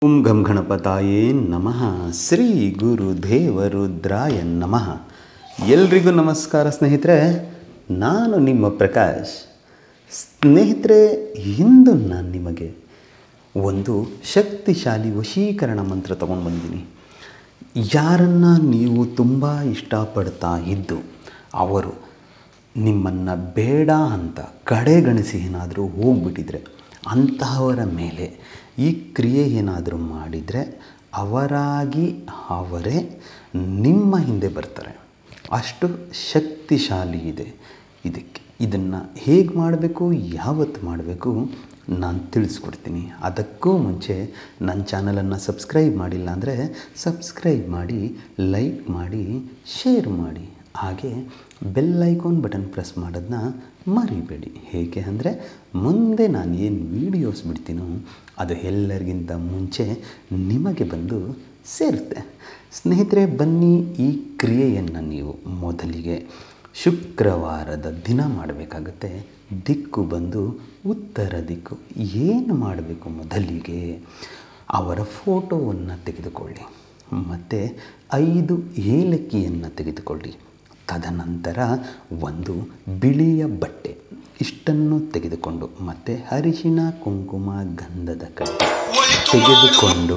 ಓಂ ಗಂ ಗಣಪತಾಯೇ ನಮಃ ಶ್ರೀ ಗುರು ದೇವರುದ್ರಾಯ ನಮಃ ಎಲ್ರಿಗೂ ನಮಸ್ಕಾರ ಸ್ನೇಹಿತರೆ ನಾನು ನಿಮ್ಮ ಪ್ರಕಾಶ್ ಸ್ನೇಹಿತರೆ ಇಂದು ನಾನು ನಿಮಗೆ ಒಂದು ಶಕ್ತಿಶಾಲಿ ವಶೀಕರಣ ಮಂತ್ರ ತಗೊಂಡು ಬಂದಿದ್ದೀನಿ ಯಾರನ್ನು ನೀವು ತುಂಬ ಇಷ್ಟಪಡ್ತಾ ಇದ್ದು ಅವರು ನಿಮ್ಮನ್ನು ಬೇಡ ಅಂತ ಕಡೆಗಣಿಸಿ ಏನಾದರೂ ಹೋಗ್ಬಿಟ್ಟಿದ್ರೆ ಅಂತಹವರ ಮೇಲೆ ಈ ಕ್ರಿಯೆ ಏನಾದರೂ ಮಾಡಿದರೆ ಅವರಾಗಿ ಅವರೇ ನಿಮ್ಮ ಹಿಂದೆ ಬರ್ತಾರೆ ಅಷ್ಟು ಶಕ್ತಿಶಾಲಿ ಇದೆ ಇದಕ್ಕೆ ಇದನ್ನು ಹೇಗೆ ಮಾಡಬೇಕು ಯಾವತ್ತು ಮಾಡಬೇಕು ನಾನು ತಿಳಿಸ್ಕೊಡ್ತೀನಿ ಅದಕ್ಕೂ ಮುಂಚೆ ನನ್ನ ಚಾನಲನ್ನು ಸಬ್ಸ್ಕ್ರೈಬ್ ಮಾಡಿಲ್ಲ ಅಂದರೆ ಸಬ್ಸ್ಕ್ರೈಬ್ ಮಾಡಿ ಲೈಕ್ ಮಾಡಿ ಶೇರ್ ಮಾಡಿ ಹಾಗೆ ಬೆಲ್ ಐಕಾನ್ ಬಟನ್ ಪ್ರೆಸ್ ಮಾಡೋದನ್ನ ಮರಿಬೇಡಿ ಹೇಗೆ ಅಂದರೆ ಮುಂದೆ ನಾನು ಏನು ವೀಡಿಯೋಸ್ ಬಿಡ್ತೀನೋ ಅದು ಎಲ್ಲರಿಗಿಂತ ಮುಂಚೆ ನಿಮಗೆ ಬಂದು ಸೇರುತ್ತೆ ಸ್ನೇಹಿತರೆ ಬನ್ನಿ ಈ ಕ್ರಿಯೆಯನ್ನು ನೀವು ಮೊದಲಿಗೆ ಶುಕ್ರವಾರದ ದಿನ ಮಾಡಬೇಕಾಗತ್ತೆ ದಿಕ್ಕು ಬಂದು ಉತ್ತರ ದಿಕ್ಕು ಏನು ಮಾಡಬೇಕು ಮೊದಲಿಗೆ ಅವರ ಫೋಟೋವನ್ನು ತೆಗೆದುಕೊಳ್ಳಿ ಮತ್ತು ಐದು ಏಲಕ್ಕಿಯನ್ನು ತೆಗೆದುಕೊಳ್ಳಿ ತದನಂತರ ಒಂದು ಬಿಳಿಯ ಬಟ್ಟೆ ಇಷ್ಟನ್ನು ತೆಗೆದುಕೊಂಡು ಮತ್ತು ಅರಿಶಿಣ ಕುಂಕುಮ ಗಂಧದ ಕಡ್ಡಿ ತೆಗೆದುಕೊಂಡು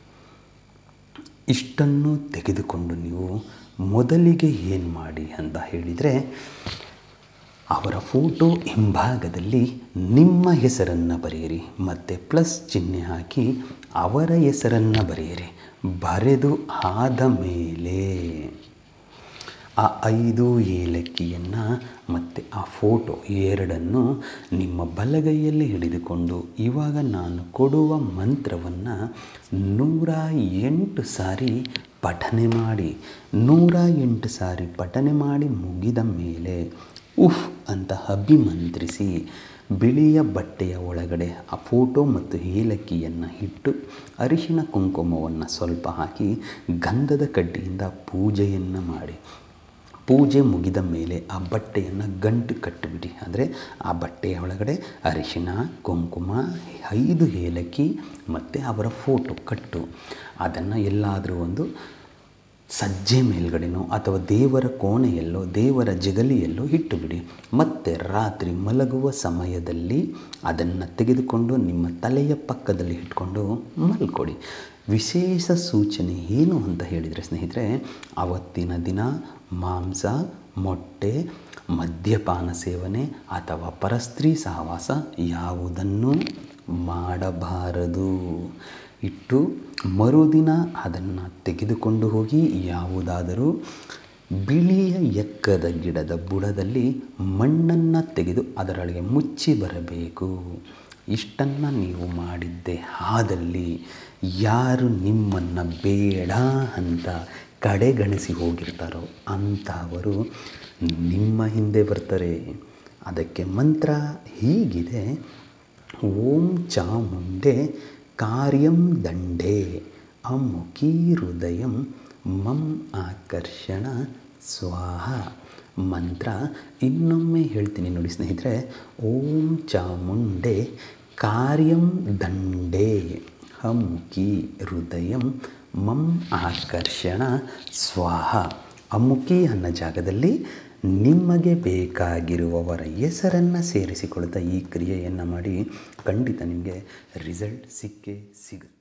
ಇಷ್ಟನ್ನು ತೆಗೆದುಕೊಂಡು ನೀವು ಮೊದಲಿಗೆ ಏನು ಮಾಡಿ ಅಂತ ಹೇಳಿದರೆ ಅವರ ಫೋಟೋ ಹಿಂಭಾಗದಲ್ಲಿ ನಿಮ್ಮ ಹೆಸರನ್ನು ಬರೆಯಿರಿ ಮತ್ತು ಪ್ಲಸ್ ಚಿಹ್ನೆ ಹಾಕಿ ಅವರ ಹೆಸರನ್ನು ಬರೆಯಿರಿ ಬರೆದು ಆದ ಮೇಲೆ ಆ ಐದು ಏಲಕ್ಕಿಯನ್ನು ಮತ್ತು ಆ ಫೋಟೋ ಎರಡನ್ನು ನಿಮ್ಮ ಬಲಗೈಯಲ್ಲಿ ಹಿಡಿದುಕೊಂಡು ಇವಾಗ ನಾನು ಕೊಡುವ ಮಂತ್ರವನ್ನು ನೂರ ಎಂಟು ಸಾರಿ ಪಠನೆ ಮಾಡಿ ನೂರ ಎಂಟು ಸಾರಿ ಪಠನೆ ಮಾಡಿ ಮುಗಿದ ಮೇಲೆ ಉಫ್ ಅಂತ ಅಭಿಮಂತ್ರಿಸಿ ಬಿಳಿಯ ಬಟ್ಟೆಯ ಒಳಗಡೆ ಆ ಫೋಟೋ ಮತ್ತು ಏಲಕ್ಕಿಯನ್ನು ಇಟ್ಟು ಅರಿಶಿಣ ಕುಂಕುಮವನ್ನು ಸ್ವಲ್ಪ ಹಾಕಿ ಗಂಧದ ಕಡ್ಡಿಯಿಂದ ಪೂಜೆಯನ್ನು ಮಾಡಿ ಪೂಜೆ ಮುಗಿದ ಮೇಲೆ ಆ ಬಟ್ಟೆಯನ್ನು ಗಂಟು ಕಟ್ಟಿಬಿಡಿ ಅಂದರೆ ಆ ಬಟ್ಟೆಯ ಒಳಗಡೆ ಅರಿಶಿಣ ಕುಂಕುಮ ಐದು ಏಲಕ್ಕಿ ಮತ್ತು ಅವರ ಫೋಟೋ ಕಟ್ಟು ಅದನ್ನು ಎಲ್ಲಾದರೂ ಒಂದು ಸಜ್ಜೆ ಮೇಲ್ಗಡೆನೋ ಅಥವಾ ದೇವರ ಕೋಣೆಯಲ್ಲೋ ದೇವರ ಜಗಲಿಯಲ್ಲೋ ಇಟ್ಟುಬಿಡಿ ಮತ್ತು ರಾತ್ರಿ ಮಲಗುವ ಸಮಯದಲ್ಲಿ ಅದನ್ನು ತೆಗೆದುಕೊಂಡು ನಿಮ್ಮ ತಲೆಯ ಪಕ್ಕದಲ್ಲಿ ಇಟ್ಕೊಂಡು ಮಲ್ಕೊಡಿ ವಿಶೇಷ ಸೂಚನೆ ಏನು ಅಂತ ಹೇಳಿದರೆ ಸ್ನೇಹಿತರೆ ಆವತ್ತಿನ ದಿನ ಮಾಂಸ ಮೊಟ್ಟೆ ಮದ್ಯಪಾನ ಸೇವನೆ ಅಥವಾ ಪರಸ್ತ್ರೀ ಸಹವಾಸ ಯಾವುದನ್ನು ಮಾಡಬಾರದು ಇಟ್ಟು ಮರುದಿನ ಅದನ್ನು ತೆಗೆದುಕೊಂಡು ಹೋಗಿ ಯಾವುದಾದರೂ ಬಿಳಿಯ ಎಕ್ಕದ ಗಿಡದ ಬುಡದಲ್ಲಿ ಮಣ್ಣನ್ನು ತೆಗೆದು ಅದರೊಳಗೆ ಮುಚ್ಚಿ ಬರಬೇಕು ಇಷ್ಟನ್ನು ನೀವು ಮಾಡಿದ್ದೆ ಆದಲ್ಲಿ ಯಾರು ನಿಮ್ಮನ್ನು ಬೇಡ ಅಂತ ಕಡೆಗಣಿಸಿ ಹೋಗಿರ್ತಾರೋ ಅಂಥವರು ನಿಮ್ಮ ಹಿಂದೆ ಬರ್ತಾರೆ ಅದಕ್ಕೆ ಮಂತ್ರ ಹೀಗಿದೆ ಓಂ ಚಾಮುಂಡೆ ಕಾರ್ಯಂ ದಂಡೇ ಅಮುಖಿ ಹೃದಯಂ ಮಂ ಆಕರ್ಷಣ ಸ್ವಾಹ ಮಂತ್ರ ಇನ್ನೊಮ್ಮೆ ಹೇಳ್ತೀನಿ ನೋಡಿ ಸ್ನೇಹಿತರೆ ಓಂ ಚಾಮುಂಡೆ ಕಾರ್ಯಂ ದಂಡೇ ಅಮುಖಿ ಹೃದಯಂ ಮಂ ಆಕರ್ಷಣ ಸ್ವಾಹ ಅಮುಖಿ ಅನ್ನೋ ಜಾಗದಲ್ಲಿ ನಿಮಗೆ ಬೇಕಾಗಿರುವವರ ಹೆಸರನ್ನು ಸೇರಿಸಿಕೊಳ್ತಾ ಈ ಕ್ರಿಯೆಯನ್ನು ಮಾಡಿ ಖಂಡಿತ ನಿಮಗೆ ರಿಸಲ್ಟ್ ಸಿಕ್ಕೇ ಸಿಗುತ್ತೆ